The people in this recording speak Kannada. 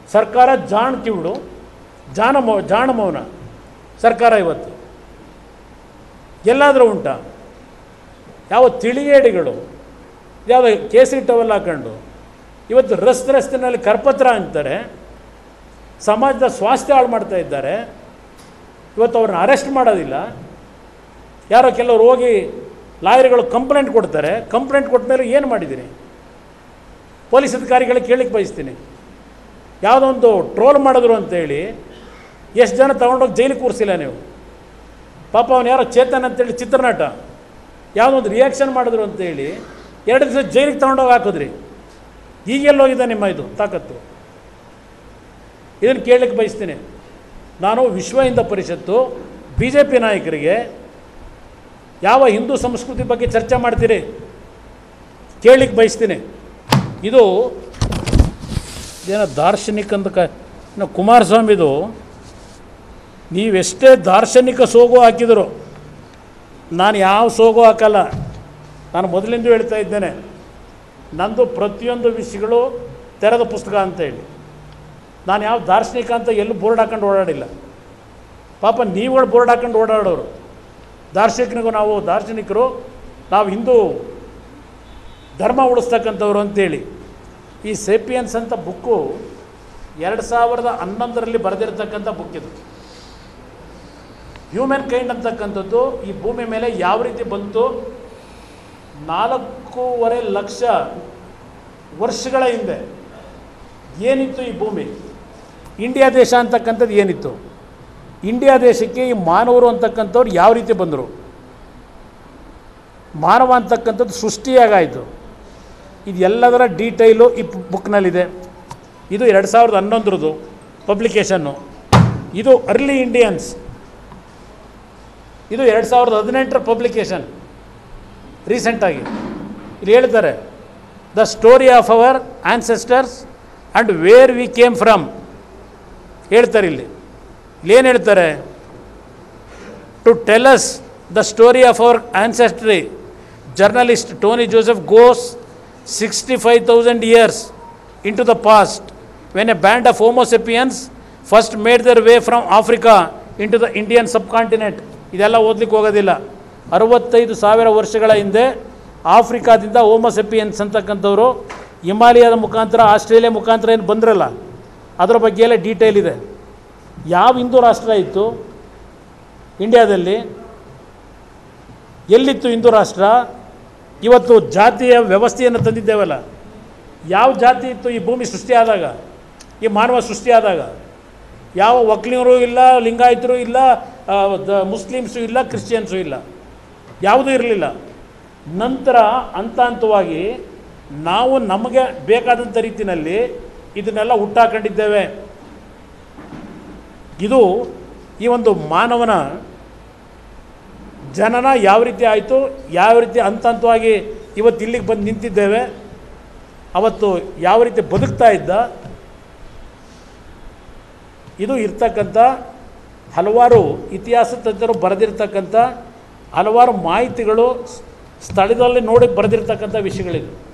ಸರ್ಕಾರ ಜಾಣ್ ಕಿವಿಡು ಜಾಣ ಮೌ ಜಾಣ ಮೌನ ಸರ್ಕಾರ ಇವತ್ತು ಎಲ್ಲಾದರೂ ಉಂಟಾ ಯಾವ ತಿಳಿಗೇಡಿಗಳು ಯಾವ ಕೇಸರಿ ಟವಲ್ ಹಾಕೊಂಡು ಇವತ್ತು ರಸ್ತೆ ರಸ್ತೆನಲ್ಲಿ ಕರ್ಪತ್ರ ಅಂತಾರೆ ಸಮಾಜದ ಸ್ವಾಸ್ಥ್ಯ ಹಾಳು ಮಾಡ್ತಾ ಇದ್ದಾರೆ ಇವತ್ತು ಅವ್ರನ್ನ ಅರೆಸ್ಟ್ ಮಾಡೋದಿಲ್ಲ ಯಾರೋ ಕೆಲವರು ಹೋಗಿ ಲಾಯರ್ಗಳು ಕಂಪ್ಲೇಂಟ್ ಕೊಡ್ತಾರೆ ಕಂಪ್ಲೇಂಟ್ ಕೊಟ್ಟ ಮೇಲೆ ಏನು ಮಾಡಿದ್ದೀರಿ ಪೊಲೀಸ್ ಅಧಿಕಾರಿಗಳಿಗೆ ಕೇಳಲಿಕ್ಕೆ ಬಯಸ್ತೀನಿ ಯಾವುದೋ ಒಂದು ಟ್ರೋಲ್ ಮಾಡಿದ್ರು ಅಂತೇಳಿ ಎಷ್ಟು ಜನ ತೊಗೊಂಡೋಗಿ ಜೈಲಿಗೆ ಕೂರಿಸಿಲ್ಲ ನೀವು ಪಾಪ ಅವನು ಯಾರೋ ಚೇತನ್ ಅಂತೇಳಿ ಚಿತ್ರನಟ ಯಾವುದೋ ಒಂದು ರಿಯಾಕ್ಷನ್ ಮಾಡಿದ್ರು ಅಂತೇಳಿ ಎರಡು ದಿವಸ ಜೈಲಿಗೆ ತೊಗೊಂಡೋಗಿ ಹಾಕಿದ್ರಿ ಈಗೆಲ್ಲೋಗಿದೆ ನಿಮ್ಮ ಇದು ತಾಕತ್ತು ಇದನ್ನು ಕೇಳಲಿಕ್ಕೆ ಬಯಸ್ತೀನಿ ನಾನು ವಿಶ್ವ ಹಿಂದ ಪರಿಷತ್ತು ಬಿ ಜೆ ಪಿ ನಾಯಕರಿಗೆ ಯಾವ ಹಿಂದೂ ಸಂಸ್ಕೃತಿ ಬಗ್ಗೆ ಚರ್ಚೆ ಮಾಡ್ತೀರಿ ಕೇಳಲಿಕ್ಕೆ ಬಯಸ್ತೀನಿ ಇದು ಏನೋ ದಾರ್ಶನಿಕ ಅಂತ ಕ ಇನ್ನು ಕುಮಾರಸ್ವಾಮಿದು ನೀವೆಷ್ಟೇ ದಾರ್ಶನಿಕ ಸೋಗು ಹಾಕಿದರು ನಾನು ಯಾವ ಸೋಗು ಹಾಕಲ್ಲ ನಾನು ಮೊದಲಿಂದ ಹೇಳ್ತಾ ಇದ್ದೇನೆ ನಂದು ಪ್ರತಿಯೊಂದು ವಿಷಯಗಳು ತೆರೆದ ಪುಸ್ತಕ ಅಂತ ಹೇಳಿ ನಾನು ಯಾವ ದಾರ್ಶನಿಕ ಅಂತ ಎಲ್ಲೂ ಬೋರ್ಡ್ ಹಾಕೊಂಡು ಓಡಾಡಿಲ್ಲ ಪಾಪ ನೀವುಗಳು ಬೋರ್ಡ್ ಹಾಕೊಂಡು ಓಡಾಡೋರು ದಾರ್ಶನಿಕನಿಗೂ ನಾವು ದಾರ್ಶನಿಕರು ನಾವು ಹಿಂದೂ ಧರ್ಮ ಉಳಿಸ್ತಕ್ಕಂಥವ್ರು ಅಂತೇಳಿ ಈ ಸೇಪಿಯನ್ಸ್ ಅಂತ ಬುಕ್ಕು ಎರಡು ಸಾವಿರದ ಹನ್ನೊಂದರಲ್ಲಿ ಬರೆದಿರ್ತಕ್ಕಂಥ ಬುಕ್ ಇದು ಹ್ಯೂಮನ್ ಕೈಂಡ್ ಅಂತಕ್ಕಂಥದ್ದು ಈ ಭೂಮಿ ಮೇಲೆ ಯಾವ ರೀತಿ ಬಂತು ನಾಲ್ಕೂವರೆ ಲಕ್ಷ ವರ್ಷಗಳ ಹಿಂದೆ ಏನಿತ್ತು ಈ ಭೂಮಿ ಇಂಡಿಯಾ ದೇಶ ಅಂತಕ್ಕಂಥದ್ದು ಏನಿತ್ತು ಇಂಡಿಯಾ ದೇಶಕ್ಕೆ ಈ ಮಾನವರು ಅಂತಕ್ಕಂಥವ್ರು ಯಾವ ರೀತಿ ಬಂದರು ಮಾನವ ಅಂತಕ್ಕಂಥದ್ದು ಸೃಷ್ಟಿಯಾಗಾಯಿತು ಇದೆಲ್ಲದರ ಡೀಟೈಲು ಈ ಬುಕ್ನಲ್ಲಿದೆ ಇದು ಎರಡು ಸಾವಿರದ ಹನ್ನೊಂದರದು ಪಬ್ಲಿಕೇಶನ್ನು ಇದು ಅರ್ಲಿ ಇಂಡಿಯನ್ಸ್ ಇದು ಎರಡು ಸಾವಿರದ ಹದಿನೆಂಟರ ಪಬ್ಲಿಕೇಶನ್ ರೀಸೆಂಟಾಗಿ ಇಲ್ಲಿ ಹೇಳ್ತಾರೆ the story of our ancestors and where we came from ಹೇಳ್ತಾರೆ ಇಲ್ಲಿ ಇಲ್ಲೇನು ಹೇಳ್ತಾರೆ to tell us the story of our ancestry journalist Tony Joseph goes sixty five thousand years into the past when a band of homo sapiens first made their way from Africa into the Indian subcontinent ಇದೆಲ್ಲ ಓದ್ಲಿಕ್ಕೆ ಹೋಗೋದಿಲ್ಲ ಅರವತ್ತೈದು ಸಾವಿರ ವರ್ಷಗಳ ಹಿಂದೆ ಆಫ್ರಿಕಾದಿಂದ ಹೋಮೋಸೆಪಿಯನ್ಸ್ ಅಂತಕ್ಕಂಥವ್ರು ಹಿಮಾಲಯದ ಮುಖಾಂತರ ಆಸ್ಟ್ರೇಲಿಯಾ ಮುಖಾಂತರ ಏನು ಬಂದ್ರಲ್ಲ ಅದರ ಬಗ್ಗೆ ಎಲ್ಲ ಡೀಟೇಲ್ ಇದೆ ಯಾವ ಹಿಂದೂ ರಾಷ್ಟ್ರ ಇತ್ತು ಇಂಡಿಯಾದಲ್ಲಿ ಎಲ್ಲಿತ್ತು ಹಿಂದೂ ರಾಷ್ಟ್ರ ಇವತ್ತು ಜಾತಿಯ ವ್ಯವಸ್ಥೆಯನ್ನು ತಂದಿದ್ದೇವಲ್ಲ ಯಾವ ಜಾತಿ ಇತ್ತು ಈ ಭೂಮಿ ಸೃಷ್ಟಿಯಾದಾಗ ಈ ಮಾನವ ಸೃಷ್ಟಿಯಾದಾಗ ಯಾವ ಒಕ್ಲಿಗರು ಇಲ್ಲ ಲಿಂಗಾಯತರು ಇಲ್ಲ ಆ, ದ- ಮುಸ್ಲಿಮ್ಸು ಇಲ್ಲ ಕ್ರಿಶ್ಚಿಯನ್ಸು ಇಲ್ಲ ಯಾವುದೂ ಇರಲಿಲ್ಲ ನಂತರ ಹಂತ ಹಂತವಾಗಿ ನಾವು ನಮಗೆ ಬೇಕಾದಂಥ ರೀತಿಯಲ್ಲಿ ಇದನ್ನೆಲ್ಲ ಹುಟ್ಟಾಕೊಂಡಿದ್ದೇವೆ ಇದು ಈ ಒಂದು ಮಾನವನ ಜನನ ಯಾವ ರೀತಿ ಆಯಿತು ಯಾವ ರೀತಿ ಹಂತ ಹಂತವಾಗಿ ಇವತ್ತು ಇಲ್ಲಿಗೆ ಬಂದು ನಿಂತಿದ್ದೇವೆ ಅವತ್ತು ಯಾವ ರೀತಿ ಬದುಕ್ತಾ ಇದ್ದ ಇದು ಇರ್ತಕ್ಕಂಥ ಹಲವಾರು ಇತಿಹಾಸ ತಜ್ಞರು ಬರೆದಿರ್ತಕ್ಕಂಥ ಹಲವಾರು ಮಾಹಿತಿಗಳು ಸ್- ಸ್ಥಳದಲ್ಲಿ ನೋಡಿ ಬರೆದಿರ್ತಕ್ಕಂಥ ವಿಷಯಗಳಿದು